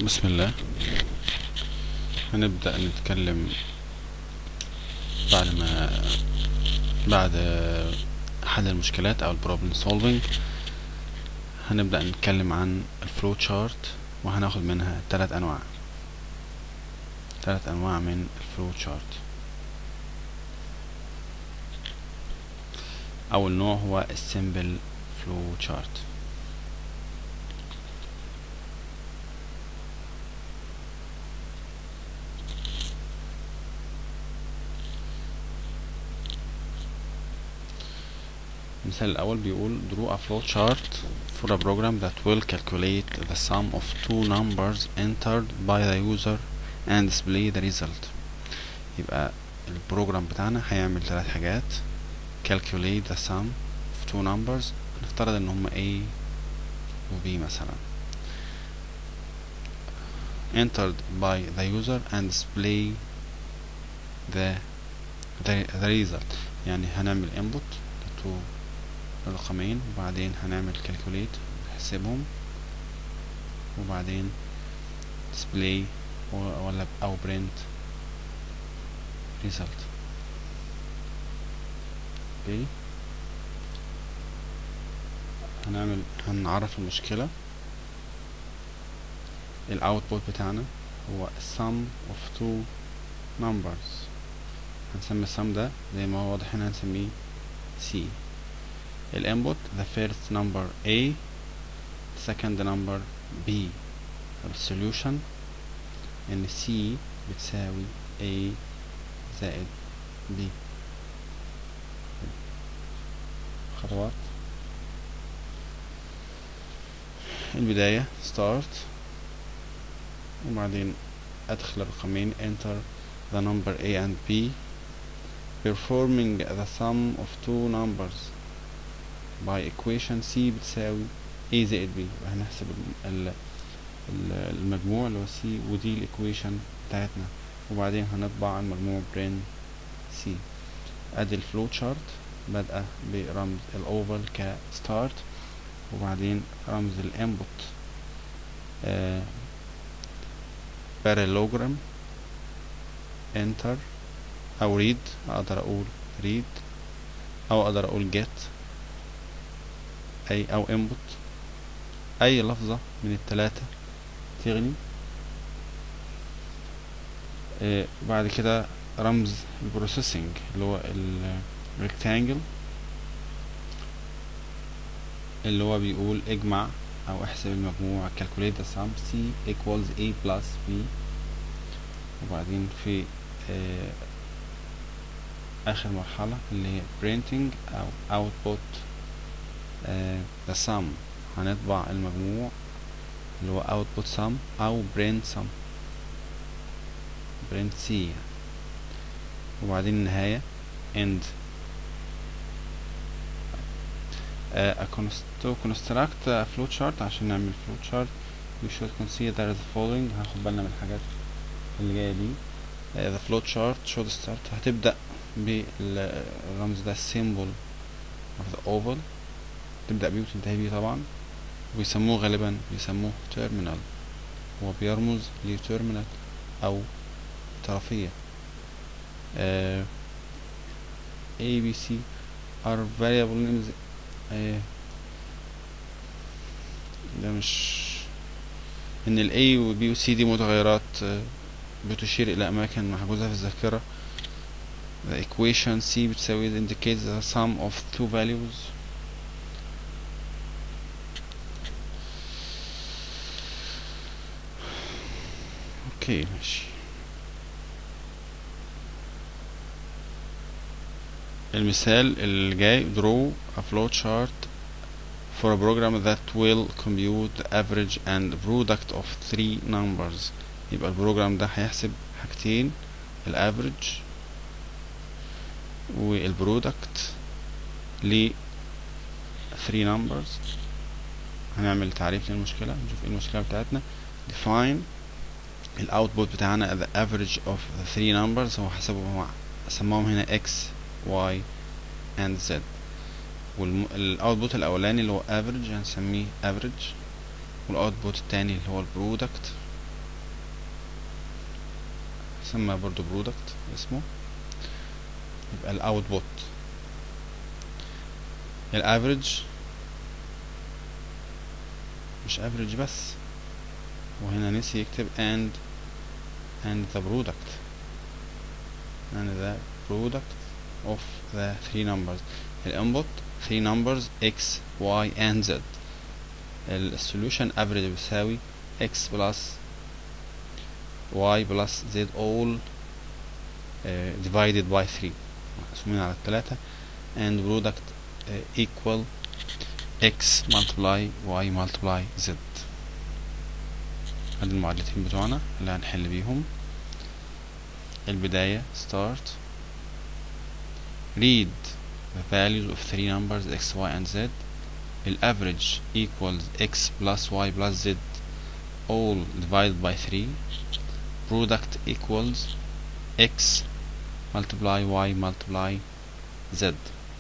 بسم الله هنبدأ نتكلم بعد ما بعد حل المشكلات او البروبلم سولفينج هنبدأ نتكلم عن الفلو تشارت وهناخد منها ثلاث انواع ثلاث انواع من الفلو تشارت اول نوع هو السيمبل فلو تشارت المثال الأول بيقول draw a flow chart for a program that will calculate the sum of two numbers entered by the user and display the result يبقى البروجرام بتاعنا هيعمل ثلاث حاجات calculate the sum of two numbers نفترض ان هما A و B مثلا entered by the user and display the the, the result يعني هنعمل input to الرقمين وبعدين هنعمل calculate نحسبهم وبعدين display ولا او print result اوكي هنعمل هنعرف المشكلة الاوتبوت بتاعنا هو sum of two numbers هنسمي السم ده زي ما هو واضح هنا هنسميه C الانبوت the first number A second number B السوليوشن ان C بتساوي A زائد B خطوات البداية start وبعدين ادخل الرقمين enter the number A and B performing the sum of two numbers by equation C بتساوي A زائد B هنحسب المجموع اللي هو C ودي الايكويشن بتاعتنا وبعدين هنطبع المجموع برين C ادي الفلو تشارت بادئة برمز الاوفال كستارت وبعدين رمز الانبوت بارالوجرام انتر او ريد اقدر اقول ريد او اقدر اقول get اي او input اي لفظة من التلاتة تغني آه بعد كده رمز البروسيسنج اللي هو الريكتانجل اللي هو بيقول اجمع او احسب المجموع calculate the sum c equals a plus b وبعدين في آه اخر مرحلة اللي هي printing او output آه the sum هنطبع المجموع اللي هو output sum او print sum print c يعني. وبعدين النهاية end uh, a const to construct a flow chart عشان نعمل flow chart we should consider the following هاخد بالنا من الحاجات اللي جاية دي uh, the flow chart should start هتبدأ بالرمز ده symbol of the oval تبدأ بيه وتنتهي بيه طبعا ويسموه غالبا بيسموه terminal هو بيرمز لتيرمينال أو طرفية uh, A B C are variable names uh, ده مش ان ال A و B و C دي متغيرات uh, بتشير إلى أماكن محجوزة في الذاكرة the equation C بتساوي indicates the sum of two values اوكي ماشي المثال اللي جاي draw a flow chart for a program that will compute the average and product of three numbers يبقى البروجرام ده هيحسب حاجتين الافريج والبرودكت ل 3 numbers هنعمل تعريف للمشكلة نشوف ايه المشكلة بتاعتنا define الاوتبوت بتاعنا the average of the three numbers هو حسبه هو سماهم هنا x y and z والاوتبوت الاولاني اللي هو average هنسميه average والاوتبوت التاني اللي هو البرودكت بيسمى برضو برودكت اسمه يبقى الاوتبوت الافريج مش افريج بس وهنا نسي يكتب and and the product and the product of the three numbers الانبوت three numbers x y and z السوليوشن average بيساوي x plus y plus z all uh, divided by 3 مقسومين على التلاتة and product uh, equal x multiply y multiply z ادي المعادلتين بتوعنا اللي هنحل بيهم البداية start read the values of three numbers x, y and z the average equals x plus y plus z all divided by 3 product equals x multiply y multiply z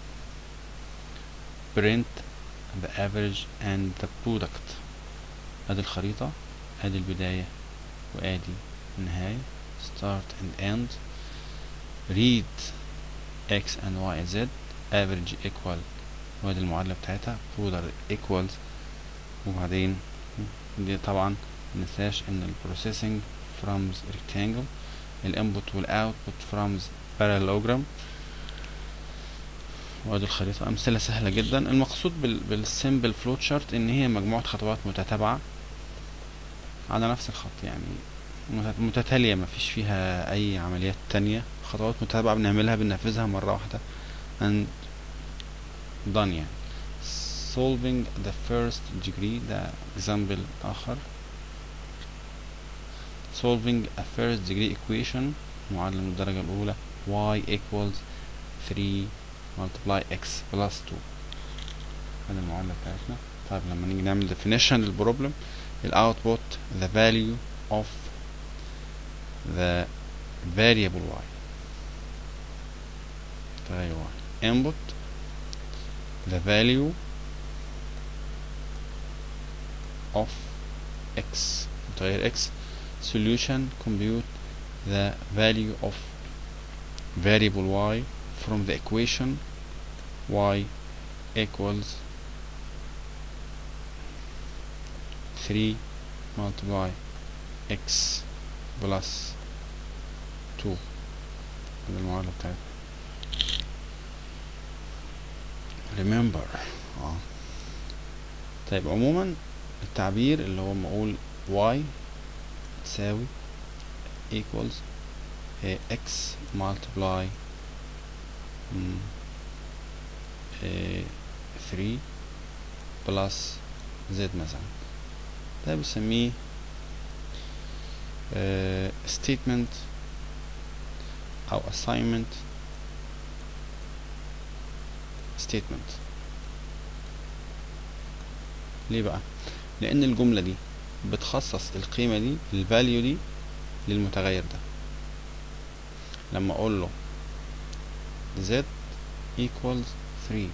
print the average and the product ادي الخريطة ادي البداية وادي النهاية start and end read x and y and z average equal وادي المعادلة بتاعتها product equals وبعدين دي طبعا مننساش ان البروسيسنج from rectangle الانبوت والاوتبوت from parallelogram وادي الخريطة امثلة سهلة جدا المقصود بال بالسيمبل فلوت شارت ان هي مجموعة خطوات متتابعة على نفس الخط يعني متتالية مفيش فيها اي عمليات تانية خطوات متتابعة بنعملها بننفذها مرة واحدة and done يعني solving the first degree ده example آخر solving a first degree equation معادلة من الدرجة الأولى y equals 3 multiply x plus 2 هذه المعادلة بتاعتنا طيب لما نيجي نعمل definition للبروبلم الاوتبوت the value of the variable y تغير y input the value of x متغير x solution compute the value of variable y from the equation y equals 3 multiply x plus 2 هذه المعادلة بتاعتنا remember اه طيب عموما التعبير اللي هو ما اقول y تساوي equals eh, x multiply mm, eh, 3 plus z مثلا ده بنسميه eh, statement أو assignment statement ليه بقى لأن الجملة دي بتخصص القيمة دي الفاليو دي للمتغير ده لما اقول له z equals 3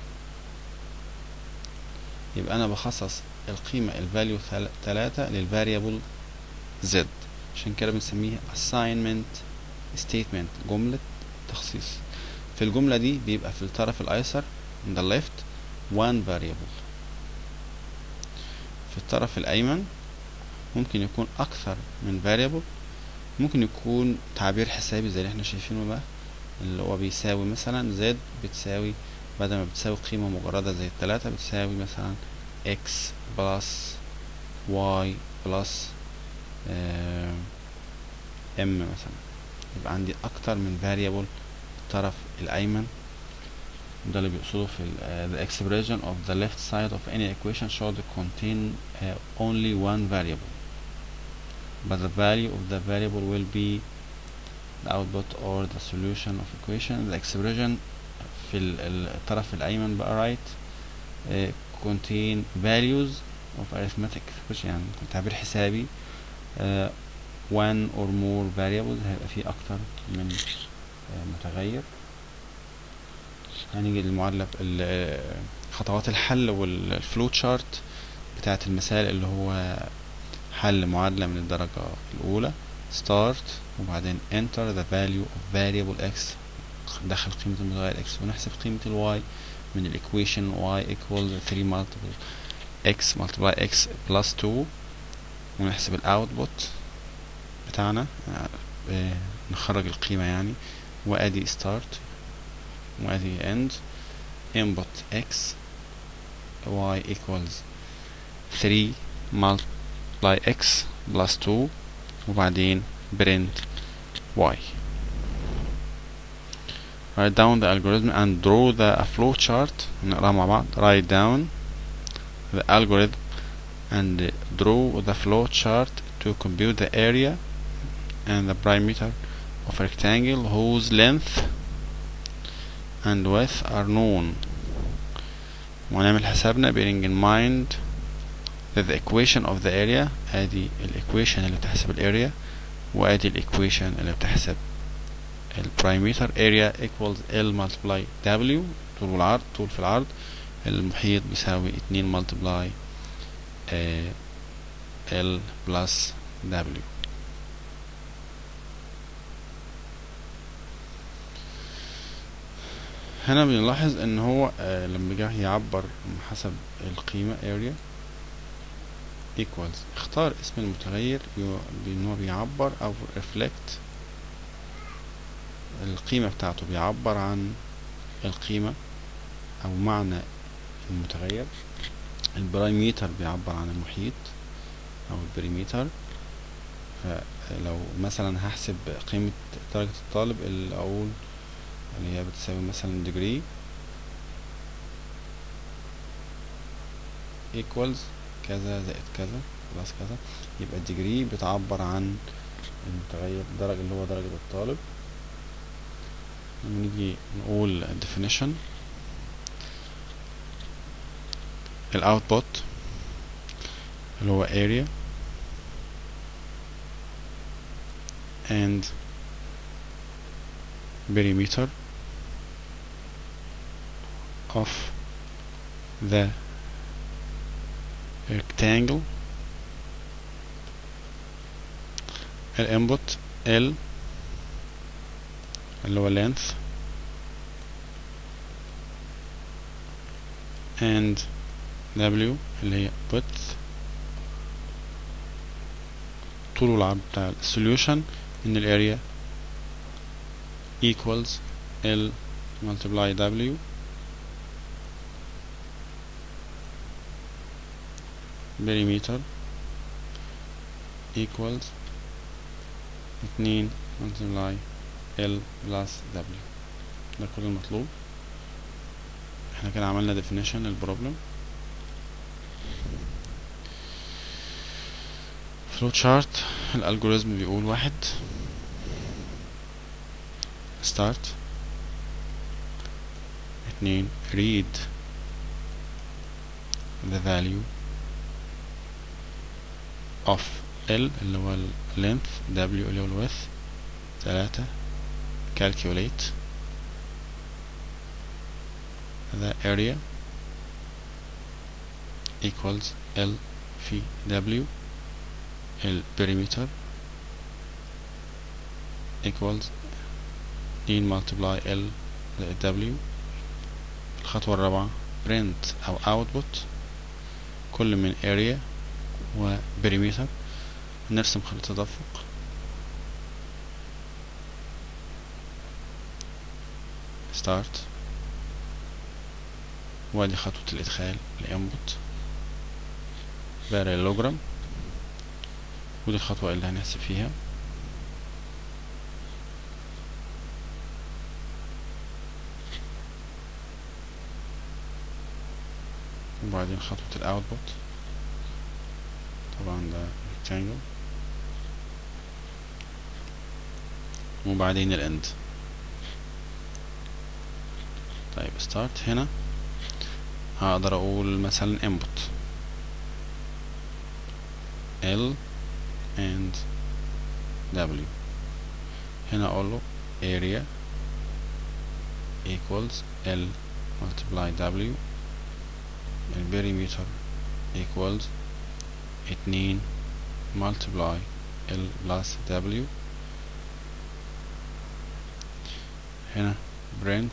يبقى انا بخصص القيمة الفاليو تلاتة للفاريبل z عشان كده بنسميها assignment statement جملة تخصيص في الجملة دي بيبقى في الطرف الايسر in the left one variable في الطرف الايمن ممكن يكون اكثر من variable ممكن يكون تعبير حسابي زي اللي احنا شايفينه ده اللي هو بيساوي مثلا z بتساوي بدل ما بتساوي قيمة مجردة زي التلاتة بتساوي مثلا x بلس y بلس m مثلا يبقى عندي اكتر من variable الطرف الايمن ده اللي بيقصده في ال the expression of the left side of any equation should contain uh, only one variable but the value of the variable will be the output or the solution of equation the expression في الطرف الأيمن بقى right uh, contain values of arithmetic expression يعني تعبير حسابي uh, one or more variables هيبقى فيه أكتر من uh, متغير هنيجي للمعادلة خطوات الحل والفلوت شارت بتاعة المثال اللي هو حل معادلة من الدرجة الأولى start وبعدين enter the value of variable x دخل قيمة المتغير x ونحسب قيمة ال y من الايكويشن y equals 3 multiple x multiply x plus 2 ونحسب الاوتبوت بتاعنا آه، نخرج القيمة يعني وادي start وادي end input x y equals 3 multiply x plus 2 وبعدين print y write down the algorithm and draw the flow chart نقرأ مع بعض write down the algorithm and draw the flow chart to compute the area and the perimeter of a rectangle whose length and width are known ونعمل حسابنا bearing in mind that the equation of the area ادي الايكويشن اللي بتحسب الاريا وادي الايكويشن اللي بتحسب البرايمتر area equals L multiply W طول والعرض طول في العرض المحيط بيساوي اتنين multiply آه L plus W هنا بنلاحظ ان هو آه لما جه يعبر حسب القيمة area equals اختار اسم المتغير بان هو بيعبر او reflect القيمة بتاعته بيعبر عن القيمة او معنى المتغير البرايميتر بيعبر عن المحيط او البريميتر فلو مثلا هحسب قيمة درجة الطالب اللي اقول اللي هي بتساوي مثلا degree equals كذا زائد كذا بلس كذا يبقى الديجري بتعبر عن المتغير درجة اللي هو درجة الطالب لما نيجي نقول definition الاوتبوت اللي هو area and perimeter of the rectangle الانبوت L اللي هو length and W اللي هي width طول والعرض بتاع السوليوشن ان الاريا equals L multiply W perimeter equals اتنين multiply L plus W ده كل المطلوب احنا كده عملنا definition البروبلم flow chart الالجوريزم بيقول واحد start اتنين read the value of L اللي هو ال length W اللي هو ال width تلاتة calculate the area equals L في W ال perimeter equals 2 multiply L W الخطوة الرابعة print أو output كل من area و perimeter نرسم خريطة تدفق start وادي خطوة الإدخال الانبوت parallelogram ودي الخطوة اللي هنحسب فيها وبعدين خطوة الاوتبوت طبعا ده rectangle وبعدين الاند طيب start هنا هقدر اقول مثلا input L and W هنا اقول له area equals L multiply W البريمتر equals اتنين multiply ال plus w هنا print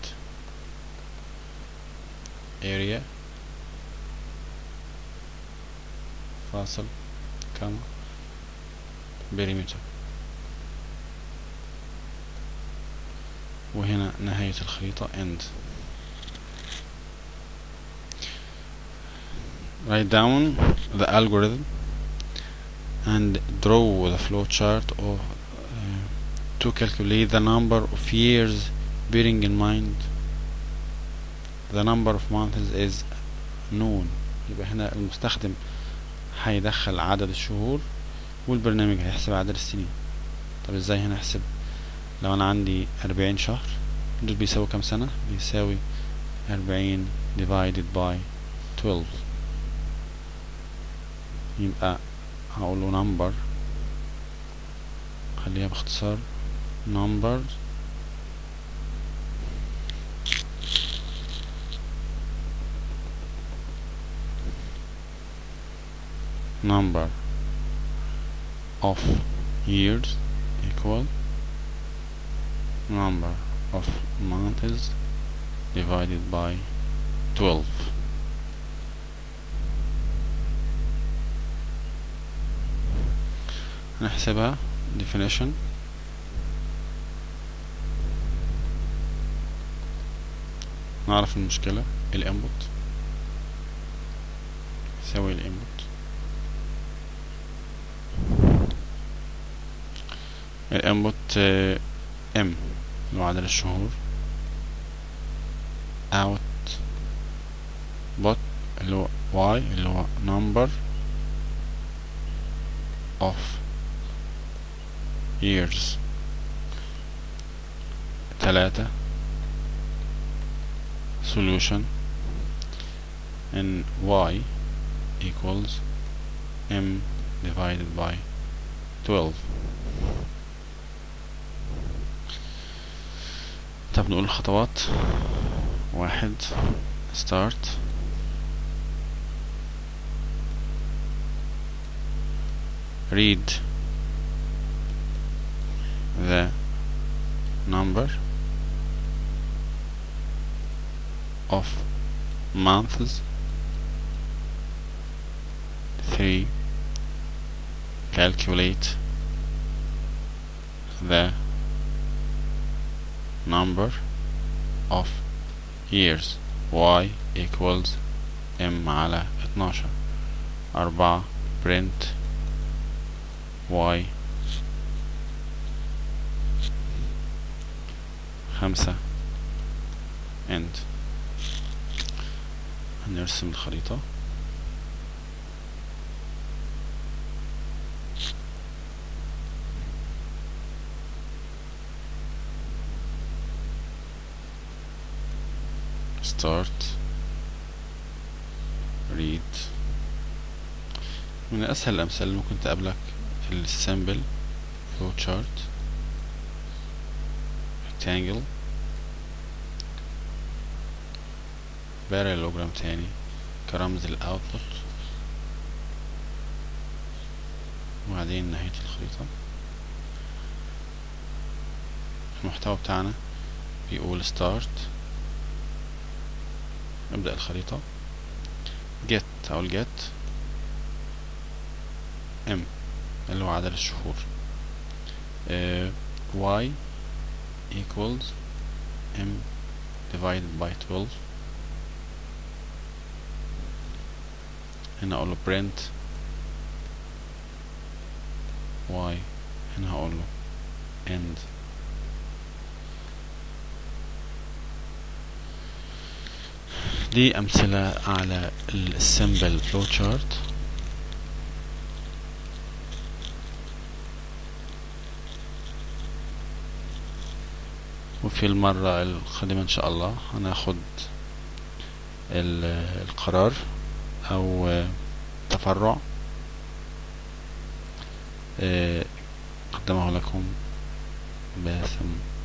area فاصل كما perimeter وهنا نهاية الخريطة end write down the algorithm and draw the flow chart of uh, to calculate the number of years bearing in mind the number of months is known يبقى هنا المستخدم هيدخل عدد الشهور والبرنامج هيحسب عدد السنين طب ازاي هنحسب لو انا عندي أربعين شهر دول بيساوي كام سنة بيساوي أربعين divided by 12 يبقى هقول له number خليها باختصار number number of years equal number of months divided by 12 نحسبها definition نعرف المشكلة الانبوت يساوي الانبوت الانبوت ام اللي هو عدد الشهور out bot اللي هو y اللي هو number of years تلاتة solution in y equals m divided by 12 طب نقول الخطوات واحد start read the number of months three calculate the number of years y equals m على 12 أربعة print y خمسة end هنرسم الخريطة start read من أسهل الأمثلة اللي ممكن تقابلك السامبل فلو chart rectangle parallelogram تاني كرمز الاوتبوت وبعدين نهاية الخريطة المحتوى بتاعنا بيقول start نبدأ الخريطة get أو get m اللي هو عدد الشهور uh, y equals m divided by 12 هنا اقول له print y هنا هقول له end دي امثلة على السمبل فلو chart وفي المرة القادمة ان شاء الله هناخد القرار او تفرع قدمه لكم باسم